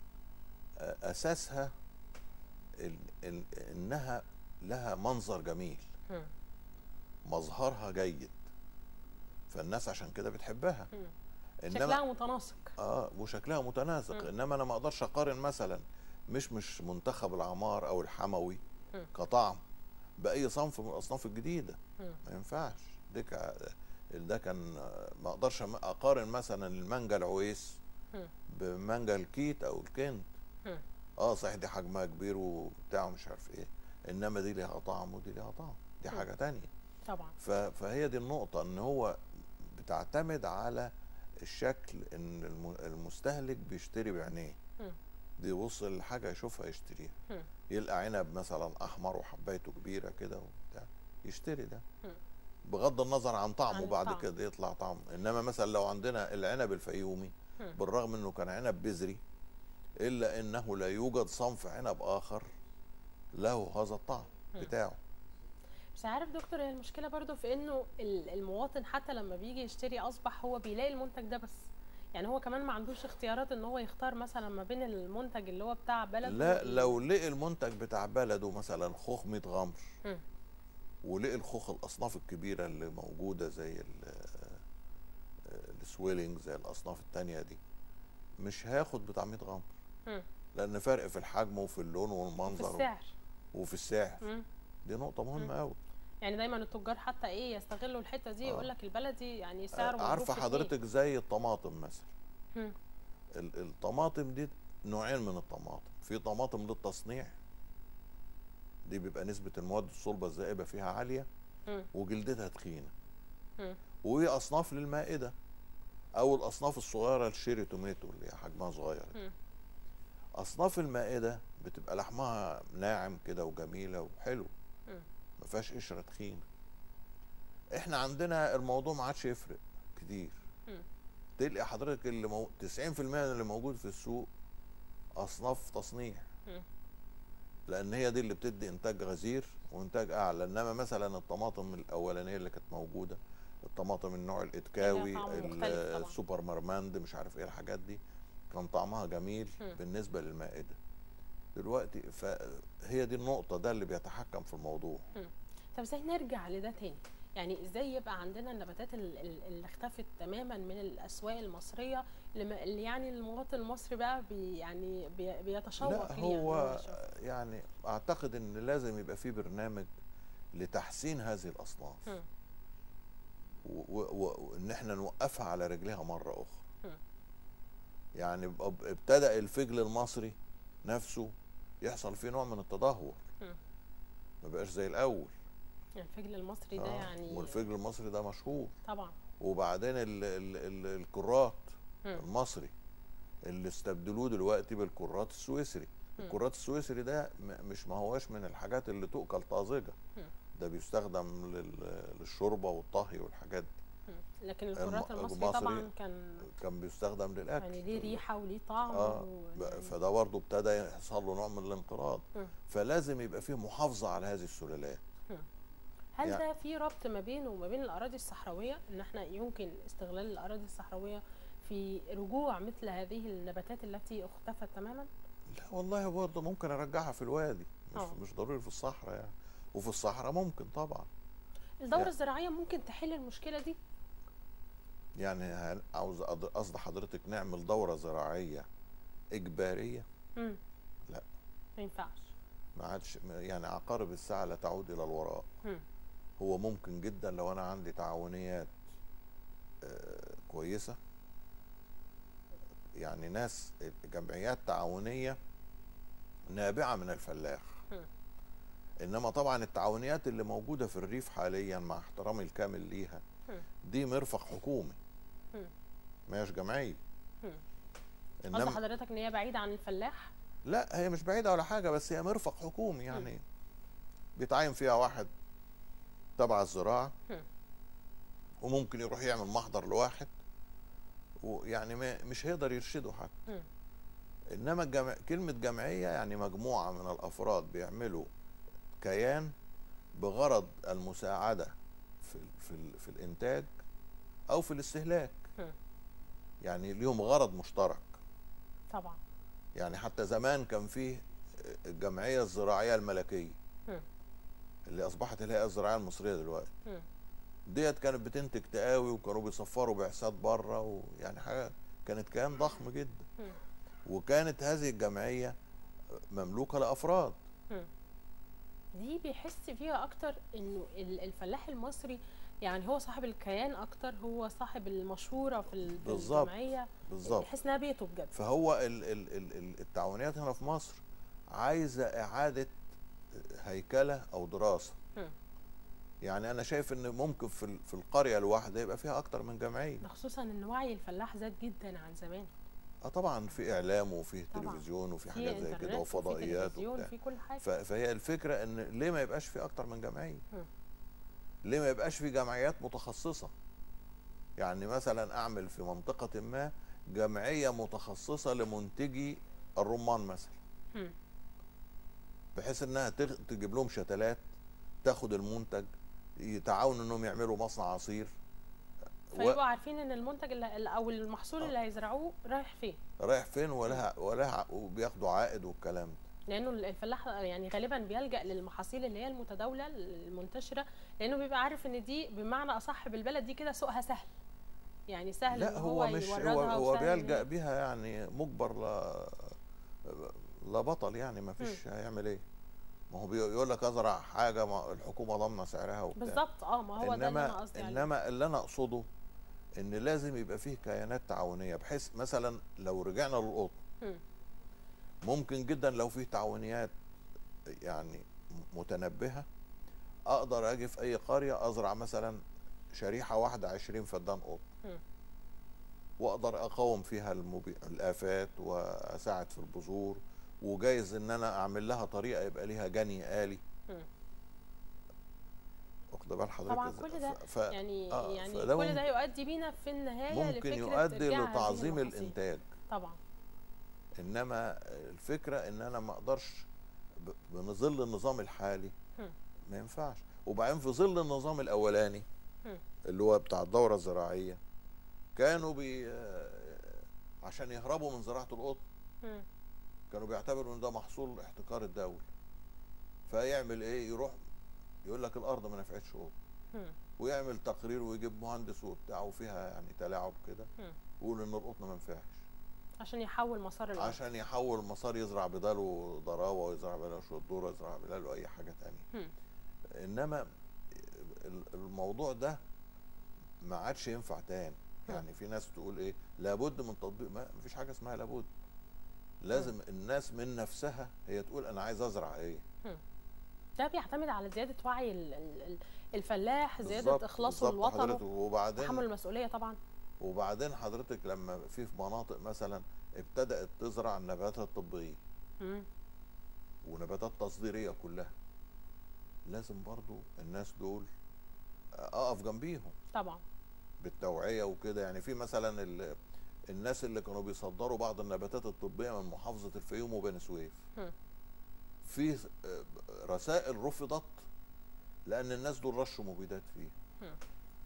[SPEAKER 3] آه، اساسها ال- ال- انها لها منظر جميل
[SPEAKER 2] مم.
[SPEAKER 3] مظهرها جيد فالناس عشان كده بتحبها
[SPEAKER 2] مم.
[SPEAKER 3] انما
[SPEAKER 2] شكلها متناسق
[SPEAKER 3] اه وشكلها متناسق
[SPEAKER 2] مم.
[SPEAKER 3] انما انا ما اقدرش اقارن مثلا مش مش منتخب العمار او الحموي
[SPEAKER 2] مم.
[SPEAKER 3] كطعم باي صنف من الاصناف الجديده
[SPEAKER 2] مم.
[SPEAKER 3] ما ينفعش دي كا- ده كان آه، ما اقدرش أم- اقارن مثلا المانجا العويس
[SPEAKER 2] مم.
[SPEAKER 3] بمانجا الكيت او الكنت
[SPEAKER 2] مم.
[SPEAKER 3] اه صحيح دي حجمها كبير وبتاع مش عارف ايه انما دي ليها طعم ودي ليها طعم دي
[SPEAKER 2] مم.
[SPEAKER 3] حاجه تانية
[SPEAKER 2] طبعا
[SPEAKER 3] ف- فهي دي النقطة ان هو بتعتمد على الشكل ان الم- المستهلك بيشتري بعينيه
[SPEAKER 2] مم.
[SPEAKER 3] بيبص للحاجة يشوفها يشتريها
[SPEAKER 2] مم.
[SPEAKER 3] يلقى عنب مثلا احمر وحبايته كبيرة كده وبتاع يشتري ده
[SPEAKER 2] مم.
[SPEAKER 3] بغض النظر عن طعمه
[SPEAKER 2] عن
[SPEAKER 3] بعد
[SPEAKER 2] الطعم.
[SPEAKER 3] كده يطلع طعم انما مثلا لو عندنا العنب الفيومي
[SPEAKER 2] مم.
[SPEAKER 3] بالرغم انه كان عنب بذري الا انه لا يوجد صنف عنب اخر له هذا الطعم
[SPEAKER 2] مم.
[SPEAKER 3] بتاعه
[SPEAKER 2] بس عارف دكتور هي المشكله برضو في انه ال- المواطن حتى لما بيجي يشتري اصبح هو بيلاقي المنتج ده بس يعني هو كمان ما عندوش اختيارات ان هو يختار مثلا ما بين المنتج اللي هو بتاع بلده
[SPEAKER 3] لا
[SPEAKER 2] وال-
[SPEAKER 3] لو لقي المنتج بتاع بلده مثلا خوخ ميت غمر
[SPEAKER 2] مم.
[SPEAKER 3] ولقي الخوخ الاصناف الكبيره اللي موجوده زي ال- السويلنج زي الاصناف التانية دي مش هياخد بتاع 100 غمر
[SPEAKER 2] مم.
[SPEAKER 3] لان فرق في الحجم وفي اللون
[SPEAKER 2] في
[SPEAKER 3] والمنظر
[SPEAKER 2] السعر
[SPEAKER 3] وفي السعر
[SPEAKER 2] مم.
[SPEAKER 3] دي نقطه مهمه قوي
[SPEAKER 2] يعني دايما التجار حتى ايه يستغلوا الحته دي
[SPEAKER 3] آه.
[SPEAKER 2] يقول لك البلدي يعني سعره مضروب
[SPEAKER 3] عارفه
[SPEAKER 2] في اتنين.
[SPEAKER 3] حضرتك زي الطماطم مثلا
[SPEAKER 2] مم.
[SPEAKER 3] ال- الطماطم دي نوعين من الطماطم في طماطم للتصنيع دي بيبقى نسبه المواد الصلبه الزائبه فيها عاليه
[SPEAKER 2] مم.
[SPEAKER 3] وجلدتها تخينه
[SPEAKER 2] مم.
[SPEAKER 3] وهي اصناف للمائده او الاصناف الصغيره الشيري توميتو اللي هي حجمها صغير
[SPEAKER 2] مم.
[SPEAKER 3] اصناف المائده بتبقى لحمها ناعم كده وجميله وحلو
[SPEAKER 2] مم.
[SPEAKER 3] ما فيهاش قشره تخينه احنا عندنا الموضوع ما عادش يفرق كتير
[SPEAKER 2] مم.
[SPEAKER 3] تلقي حضرتك اللي مو... 90% من اللي موجود في السوق اصناف تصنيع
[SPEAKER 2] مم.
[SPEAKER 3] لان هي دي اللي بتدي انتاج غزير وانتاج اعلى انما مثلا الطماطم الاولانيه اللي كانت موجوده الطماطم النوع الاتكاوي
[SPEAKER 2] لها طعم
[SPEAKER 3] ال-
[SPEAKER 2] مختلف طبعاً.
[SPEAKER 3] السوبر مارماند مش عارف ايه الحاجات دي كان طعمها جميل
[SPEAKER 2] مم.
[SPEAKER 3] بالنسبه للمائده دلوقتي فهي دي النقطه ده اللي بيتحكم في الموضوع
[SPEAKER 2] طب ازاي نرجع لده تاني يعني ازاي يبقى عندنا النباتات ال- ال- اللي اختفت تماما من الاسواق المصريه اللي ما- اللي يعني المواطن المصري بقى بي يعني بي بيتشوق
[SPEAKER 3] لا
[SPEAKER 2] ليها إن
[SPEAKER 3] هو
[SPEAKER 2] يشوفها.
[SPEAKER 3] يعني اعتقد ان لازم يبقى في برنامج لتحسين هذه الاصناف
[SPEAKER 2] مم.
[SPEAKER 3] و- و- وان احنا نوقفها على رجليها مره اخرى
[SPEAKER 2] مم.
[SPEAKER 3] يعني اب- ابتدأ الفجل المصري نفسه يحصل فيه نوع من التدهور
[SPEAKER 2] مم.
[SPEAKER 3] ما بقاش زي الاول
[SPEAKER 2] يعني الفجل المصري ده
[SPEAKER 3] آه،
[SPEAKER 2] يعني
[SPEAKER 3] والفجل المصري ده مشهور
[SPEAKER 2] طبعا
[SPEAKER 3] وبعدين ال ال ال الكرات
[SPEAKER 2] مم.
[SPEAKER 3] المصري اللي استبدلوه دلوقتي بالكرات السويسري
[SPEAKER 2] مم.
[SPEAKER 3] الكرات السويسري ده م- مش ما هواش من الحاجات اللي تؤكل طازجه
[SPEAKER 2] مم.
[SPEAKER 3] ده بيستخدم لل- للشوربه والطهي والحاجات دي
[SPEAKER 2] مم. لكن الكرات
[SPEAKER 3] الم-
[SPEAKER 2] المصري
[SPEAKER 3] المصري
[SPEAKER 2] طبعا كان
[SPEAKER 3] كان بيستخدم للاكل
[SPEAKER 2] يعني ليه ريحه وليه طعم
[SPEAKER 3] اه
[SPEAKER 2] و-
[SPEAKER 3] ب- فده برضه ابتدى يحصل له نوع من الانقراض
[SPEAKER 2] مم.
[SPEAKER 3] فلازم يبقى فيه محافظه على هذه السلالات
[SPEAKER 2] هل
[SPEAKER 3] يعني-
[SPEAKER 2] ده في ربط ما بينه وما بين الاراضي الصحراويه ان احنا يمكن استغلال الاراضي الصحراويه في رجوع مثل هذه النباتات التي اختفت تماما
[SPEAKER 3] لا والله برضه ممكن ارجعها في الوادي مش
[SPEAKER 2] آه.
[SPEAKER 3] مش ضروري في الصحراء يعني وفي الصحراء ممكن طبعا
[SPEAKER 2] الدوره
[SPEAKER 3] يعني-
[SPEAKER 2] الزراعيه ممكن تحل المشكله دي
[SPEAKER 3] يعني هل- عاوز أض- قصد حضرتك نعمل دوره زراعيه اجباريه
[SPEAKER 2] امم
[SPEAKER 3] لا.
[SPEAKER 2] ما ينفعش
[SPEAKER 3] ما عادش يعني عقارب الساعه لا تعود الى الوراء
[SPEAKER 2] مم.
[SPEAKER 3] هو ممكن جدا لو انا عندي تعاونيات آه، كويسه يعني ناس جمعيات تعاونيه نابعه من الفلاح
[SPEAKER 2] مم.
[SPEAKER 3] انما طبعا التعاونيات اللي موجوده في الريف حاليا مع احترامي الكامل ليها
[SPEAKER 2] مم.
[SPEAKER 3] دي مرفق حكومي
[SPEAKER 2] مم.
[SPEAKER 3] ما هيش جمعيه
[SPEAKER 2] مم. قصد
[SPEAKER 3] انما
[SPEAKER 2] حضرتك ان هي بعيده عن الفلاح
[SPEAKER 3] لا هي مش بعيده ولا حاجه بس هي مرفق حكومي يعني بيتعين فيها واحد تبع الزراعه
[SPEAKER 2] مم.
[SPEAKER 3] وممكن يروح يعمل محضر لواحد ويعني ما مش هيقدر يرشده حتى
[SPEAKER 2] مم.
[SPEAKER 3] انما الجمع... كلمه جمعيه يعني مجموعه من الافراد بيعملوا كيان بغرض المساعده في ال... في ال... في الانتاج او في الاستهلاك
[SPEAKER 2] مم.
[SPEAKER 3] يعني ليهم غرض مشترك
[SPEAKER 2] طبعا
[SPEAKER 3] يعني حتى زمان كان فيه الجمعيه الزراعيه الملكيه
[SPEAKER 2] مم.
[SPEAKER 3] اللي اصبحت الهيئه الزراعيه المصريه دلوقتي
[SPEAKER 2] مم.
[SPEAKER 3] ديت كانت بتنتج تقاوي وكانوا بيصفروا بعثات بره ويعني حاجه كانت كيان ضخم جدا
[SPEAKER 2] مم.
[SPEAKER 3] وكانت هذه الجمعيه مملوكه لافراد
[SPEAKER 2] مم. دي بيحس فيها اكتر انه ال- الفلاح المصري يعني هو صاحب الكيان اكتر هو صاحب المشوره في ال- في
[SPEAKER 3] بالظبط.
[SPEAKER 2] الجمعيه
[SPEAKER 3] بالظبط
[SPEAKER 2] يحس انها بيته بجد
[SPEAKER 3] فهو ال ال ال ال التعاونيات هنا في مصر عايزه اعاده هيكله او دراسه
[SPEAKER 2] مم.
[SPEAKER 3] يعني انا شايف ان ممكن في ال- في القريه الواحده يبقى فيها اكتر من جمعيه
[SPEAKER 2] ده خصوصا ان وعي الفلاح زاد جدا عن زمان
[SPEAKER 3] اه طبعا في اعلام وفي
[SPEAKER 2] طبعاً.
[SPEAKER 3] تلفزيون وفي
[SPEAKER 2] في
[SPEAKER 3] حاجات زي
[SPEAKER 2] انترنت
[SPEAKER 3] كده
[SPEAKER 2] وفي
[SPEAKER 3] وفضائيات
[SPEAKER 2] تلفزيون
[SPEAKER 3] وبتاع
[SPEAKER 2] في كل حاجه
[SPEAKER 3] ف- فهي الفكره ان ليه ما يبقاش في اكتر من جمعيه
[SPEAKER 2] مم.
[SPEAKER 3] ليه ما يبقاش في جمعيات متخصصه يعني مثلا اعمل في منطقه ما جمعيه متخصصه لمنتجي الرمان مثلا
[SPEAKER 2] مم.
[SPEAKER 3] بحيث انها تغ- تجيب لهم شتلات تاخد المنتج يتعاونوا انهم يعملوا مصنع عصير
[SPEAKER 2] فيبقوا عارفين ان المنتج اللي او المحصول
[SPEAKER 3] آه.
[SPEAKER 2] اللي هيزرعوه رايح فين
[SPEAKER 3] رايح فين ولها ولها وبياخدوا عائد والكلام ده
[SPEAKER 2] لانه الفلاح يعني غالبا بيلجا للمحاصيل اللي هي المتداوله المنتشره لانه بيبقى عارف ان دي بمعنى اصح بالبلد دي كده سوقها سهل يعني سهل
[SPEAKER 3] لا
[SPEAKER 2] إن
[SPEAKER 3] هو مش
[SPEAKER 2] يوردها
[SPEAKER 3] هو هو
[SPEAKER 2] وسهل إن
[SPEAKER 3] بيلجأ
[SPEAKER 2] هي-
[SPEAKER 3] بيها يعني مجبر لا لا بطل يعني ما فيش هيعمل ايه ما هو بيقول لك ازرع حاجه ما الحكومه ضامنه سعرها وبتاع
[SPEAKER 2] بالظبط اه ما هو ده اللي انا
[SPEAKER 3] انما
[SPEAKER 2] قصدي عليه
[SPEAKER 3] انما اللي انا اقصده ان لازم يبقى فيه كيانات تعاونيه بحيث مثلا لو رجعنا للقطن
[SPEAKER 2] مم.
[SPEAKER 3] ممكن جدا لو فيه تعاونيات يعني متنبهه اقدر اجي في اي قريه ازرع مثلا شريحه واحده 20 فدان قطن
[SPEAKER 2] مم.
[SPEAKER 3] واقدر اقاوم فيها المبي... الافات واساعد في البذور وجايز ان انا اعمل لها طريقه يبقى ليها جني الي
[SPEAKER 2] مم.
[SPEAKER 3] واخد بال حضرتك
[SPEAKER 2] طبعا
[SPEAKER 3] إزاي؟
[SPEAKER 2] كل ده
[SPEAKER 3] ف...
[SPEAKER 2] يعني
[SPEAKER 3] آه،
[SPEAKER 2] يعني
[SPEAKER 3] فده
[SPEAKER 2] كل
[SPEAKER 3] ممكن-
[SPEAKER 2] ده يؤدي بينا في النهايه
[SPEAKER 3] ممكن
[SPEAKER 2] لفكره
[SPEAKER 3] يؤدي
[SPEAKER 2] إرجاع هذه
[SPEAKER 3] لتعظيم
[SPEAKER 2] المحاصيل.
[SPEAKER 3] الانتاج
[SPEAKER 2] طبعا
[SPEAKER 3] انما الفكره ان انا ما اقدرش ب- بظل النظام الحالي
[SPEAKER 2] هم.
[SPEAKER 3] ما ينفعش وبعدين في ظل النظام الاولاني
[SPEAKER 2] هم.
[SPEAKER 3] اللي هو بتاع الدوره الزراعيه كانوا بي عشان يهربوا من زراعه القطن
[SPEAKER 2] مم.
[SPEAKER 3] كانوا بيعتبروا ان ده محصول احتكار الدوله فيعمل ايه يروح يقول لك الارض ما نفعتش قطن
[SPEAKER 2] مم.
[SPEAKER 3] ويعمل تقرير ويجيب مهندس وبتاع وفيها يعني تلاعب كده
[SPEAKER 2] مم.
[SPEAKER 3] ويقول ان القطن ما نفعش
[SPEAKER 2] عشان يحول مسار الارض
[SPEAKER 3] عشان يحول مسار يزرع بداله ضراوه ويزرع بداله شويه ذره يزرع بداله اي حاجه تانية
[SPEAKER 2] مم.
[SPEAKER 3] انما ال- الموضوع ده ما عادش ينفع تاني يعني في ناس تقول ايه لابد من تطبيق ما مفيش حاجه اسمها لابد لازم الناس من نفسها هي تقول انا عايز ازرع ايه
[SPEAKER 2] ده بيعتمد على زياده وعي ال- ال- ال- الفلاح زياده
[SPEAKER 3] بالظبط-
[SPEAKER 2] اخلاصه
[SPEAKER 3] بالظبط حضرتك.
[SPEAKER 2] لوطنه
[SPEAKER 3] وبعدين
[SPEAKER 2] تحمل المسؤوليه طبعا
[SPEAKER 3] وبعدين حضرتك لما في في مناطق مثلا ابتدات تزرع النباتات الطبيه
[SPEAKER 2] مم.
[SPEAKER 3] ونباتات تصديريه كلها لازم برضو الناس دول اقف جنبيهم
[SPEAKER 2] طبعا
[SPEAKER 3] بالتوعيه وكده يعني في مثلا ال- الناس اللي كانوا بيصدروا بعض النباتات الطبيه من محافظه الفيوم وبني سويف
[SPEAKER 2] هم.
[SPEAKER 3] في آه، رسائل رفضت لان الناس دول رشوا مبيدات فيه
[SPEAKER 2] هم.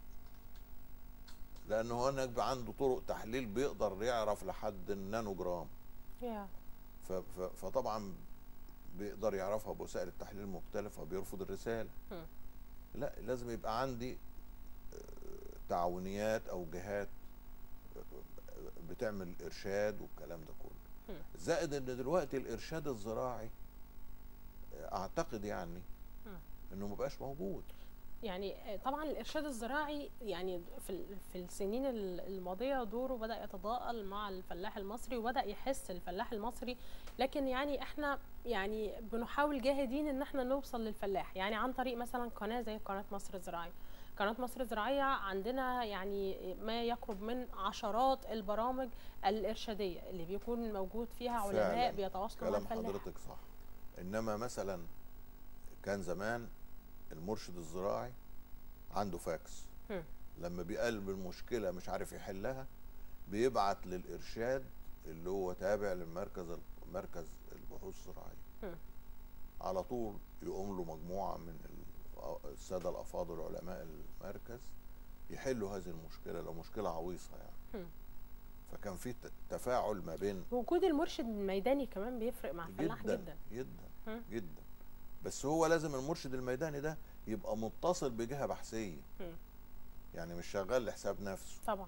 [SPEAKER 3] لانه هناك بقى عنده طرق تحليل بيقدر يعرف لحد النانو جرام
[SPEAKER 2] يا
[SPEAKER 3] ف- ف- فطبعا بيقدر يعرفها بوسائل التحليل المختلفه بيرفض الرساله
[SPEAKER 2] هم.
[SPEAKER 3] لا لازم يبقى عندي آه، تعاونيات او جهات آه، بتعمل ارشاد والكلام ده كله
[SPEAKER 2] هم.
[SPEAKER 3] زائد ان دلوقتي الارشاد الزراعي آه، اعتقد يعني
[SPEAKER 2] هم.
[SPEAKER 3] انه مبقاش موجود
[SPEAKER 2] يعني طبعا الارشاد الزراعي يعني في ال- في السنين ال- الماضيه دوره بدا يتضاءل مع الفلاح المصري وبدا يحس الفلاح المصري لكن يعني احنا يعني بنحاول جاهدين ان احنا نوصل للفلاح يعني عن طريق مثلا قناه زي قناه مصر الزراعيه قناه مصر الزراعيه عندنا يعني ما يقرب من عشرات البرامج الارشاديه اللي بيكون موجود فيها علماء
[SPEAKER 3] فعلاً.
[SPEAKER 2] بيتواصلوا مع
[SPEAKER 3] كلام
[SPEAKER 2] الفلاح
[SPEAKER 3] حضرتك صح انما مثلا كان زمان المرشد الزراعي عنده فاكس
[SPEAKER 2] هم.
[SPEAKER 3] لما بيقلب المشكله مش عارف يحلها بيبعت للارشاد اللي هو تابع للمركز مركز البحوث الزراعيه
[SPEAKER 2] هم.
[SPEAKER 3] على طول يقوم له مجموعه من ال- الساده الافاضل علماء المركز يحلوا هذه المشكله لو مشكله عويصه يعني
[SPEAKER 2] هم.
[SPEAKER 3] فكان في ت- تفاعل ما بين
[SPEAKER 2] وجود المرشد الميداني كمان بيفرق مع الفلاح
[SPEAKER 3] جدا
[SPEAKER 2] جدا
[SPEAKER 3] جدا
[SPEAKER 2] مم.
[SPEAKER 3] جدا بس هو لازم المرشد الميداني ده يبقى متصل بجهه بحثيه
[SPEAKER 2] مم.
[SPEAKER 3] يعني مش شغال لحساب نفسه
[SPEAKER 2] طبعا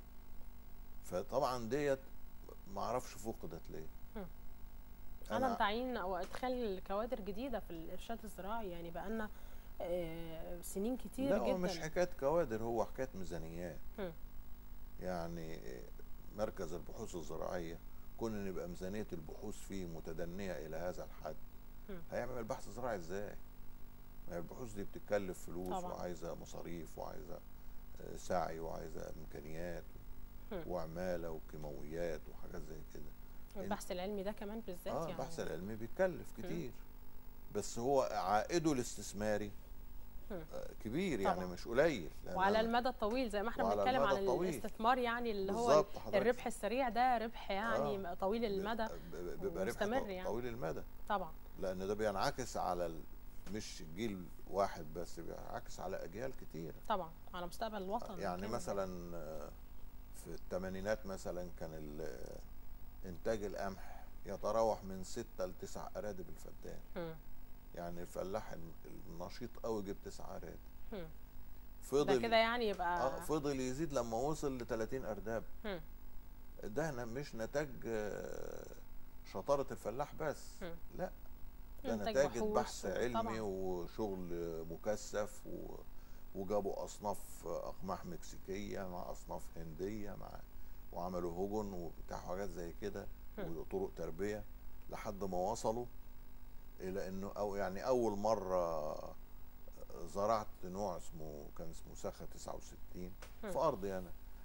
[SPEAKER 3] فطبعا ديت ما اعرفش فقدت ليه
[SPEAKER 2] مم. عدم تعيين او ادخال كوادر جديده في الارشاد الزراعي يعني بقالنا آه، سنين كتير
[SPEAKER 3] لا
[SPEAKER 2] جدا
[SPEAKER 3] هو مش حكايه كوادر هو حكايه ميزانيات
[SPEAKER 2] مم.
[SPEAKER 3] يعني مركز البحوث الزراعيه كون ان يبقى ميزانيه البحوث فيه متدنيه الى هذا الحد
[SPEAKER 2] مم.
[SPEAKER 3] هيعمل بحث زراعي ازاي؟ ما هي البحوث دي بتتكلف فلوس
[SPEAKER 2] طبعاً.
[SPEAKER 3] وعايزه مصاريف وعايزه آه، سعي وعايزه امكانيات
[SPEAKER 2] مم.
[SPEAKER 3] وعماله وكيماويات وحاجات زي كده
[SPEAKER 2] البحث العلمي ده كمان بالذات
[SPEAKER 3] اه
[SPEAKER 2] يعني
[SPEAKER 3] البحث العلمي بيتكلف كتير بس هو عائده الاستثماري
[SPEAKER 2] مم.
[SPEAKER 3] آه، كبير يعني
[SPEAKER 2] طبعاً.
[SPEAKER 3] مش قليل لأن
[SPEAKER 2] وعلى
[SPEAKER 3] أنا-
[SPEAKER 2] المدى الطويل زي ما احنا
[SPEAKER 3] وعلى
[SPEAKER 2] بنتكلم عن
[SPEAKER 3] المدى الطويل.
[SPEAKER 2] الاستثمار يعني اللي هو
[SPEAKER 3] بالظبط حضرتك.
[SPEAKER 2] الربح السريع ده ربح يعني
[SPEAKER 3] آه.
[SPEAKER 2] طويل المدى
[SPEAKER 3] ب- ب- بيبقى ربح
[SPEAKER 2] ومستمر
[SPEAKER 3] طو-
[SPEAKER 2] يعني.
[SPEAKER 3] طويل المدى
[SPEAKER 2] طبعا
[SPEAKER 3] لان ده بينعكس على ال... مش جيل واحد بس بينعكس على اجيال كتير
[SPEAKER 2] طبعا على مستقبل الوطن
[SPEAKER 3] يعني
[SPEAKER 2] كامل.
[SPEAKER 3] مثلا آه، في الثمانينات مثلا كان ال- آه، انتاج القمح يتراوح من ستة لتسع ارادب الفدان
[SPEAKER 2] مم.
[SPEAKER 3] يعني الفلاح الن- النشيط قوي جاب تسع ارادب
[SPEAKER 2] مم. ده
[SPEAKER 3] فضل
[SPEAKER 2] كده يعني يبقى
[SPEAKER 3] اه فضل يزيد لما وصل ل 30 ارداب
[SPEAKER 2] مم.
[SPEAKER 3] ده ن- مش نتاج آه، شطاره الفلاح بس
[SPEAKER 2] مم.
[SPEAKER 3] لا ده
[SPEAKER 2] إنتاج
[SPEAKER 3] نتاج
[SPEAKER 2] بحوث
[SPEAKER 3] بحث
[SPEAKER 2] و-
[SPEAKER 3] علمي
[SPEAKER 2] طبعاً.
[SPEAKER 3] وشغل مكثف و... وجابوا اصناف اقماح مكسيكيه مع اصناف هنديه مع وعملوا هجن وبتاع حاجات زي كده
[SPEAKER 2] مم.
[SPEAKER 3] وطرق تربيه لحد ما وصلوا الى انه او يعني اول مره زرعت نوع اسمه كان اسمه ساخه 69 في
[SPEAKER 2] مم.
[SPEAKER 3] ارضي انا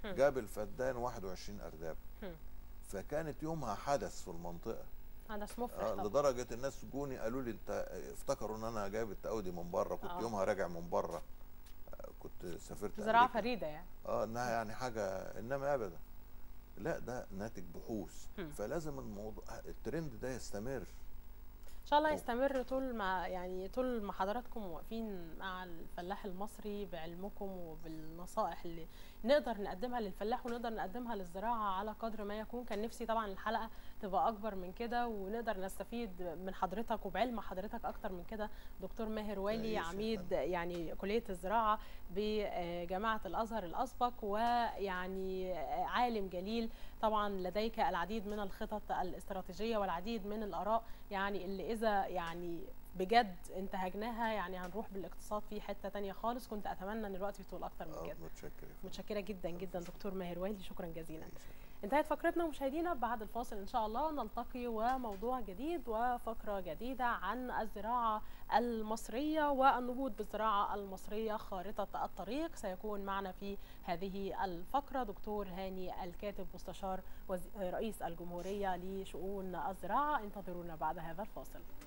[SPEAKER 2] هم.
[SPEAKER 3] جاب الفدان 21 ارداب
[SPEAKER 2] هم.
[SPEAKER 3] فكانت يومها حدث في المنطقه
[SPEAKER 2] حدث مفرح
[SPEAKER 3] آه
[SPEAKER 2] طبعا
[SPEAKER 3] لدرجه الناس جوني قالوا لي انت افتكروا ان انا جايب التقودي من بره كنت
[SPEAKER 2] آه.
[SPEAKER 3] يومها راجع من بره آه، كنت سافرت
[SPEAKER 2] زراعه
[SPEAKER 3] أمريكا.
[SPEAKER 2] فريده يعني
[SPEAKER 3] اه انها يعني حاجه انما ابدا لا ده ناتج بحوث
[SPEAKER 2] هم.
[SPEAKER 3] فلازم الموضوع الترند ده يستمر
[SPEAKER 2] ان شاء الله
[SPEAKER 3] أو-
[SPEAKER 2] يستمر طول ما يعني طول ما حضراتكم واقفين مع الفلاح المصري بعلمكم وبالنصائح اللي نقدر نقدمها للفلاح ونقدر نقدمها للزراعه على قدر ما يكون كان نفسي طبعا الحلقه تبقى اكبر من كده ونقدر نستفيد من حضرتك وبعلم حضرتك اكتر من كده دكتور ماهر والي
[SPEAKER 3] يعيشك.
[SPEAKER 2] عميد يعني كليه الزراعه بجامعه الازهر الاسبق ويعني عالم جليل طبعا لديك العديد من الخطط الاستراتيجيه والعديد من الاراء يعني اللي اذا يعني بجد انتهجناها يعني هنروح بالاقتصاد في حته تانية خالص كنت اتمنى ان الوقت يطول اكتر من
[SPEAKER 3] آه
[SPEAKER 2] كده
[SPEAKER 3] متشكر يا فندم.
[SPEAKER 2] متشكره جدا جدا دكتور ماهر والي شكرا جزيلا
[SPEAKER 3] يعيشك.
[SPEAKER 2] انتهت فقرتنا مشاهدينا بعد الفاصل ان شاء الله نلتقي وموضوع جديد وفقره جديده عن الزراعه المصريه والنهوض بالزراعه المصريه خارطه الطريق سيكون معنا في هذه الفقره دكتور هاني الكاتب مستشار وزي- رئيس الجمهوريه لشؤون الزراعه انتظرونا بعد هذا الفاصل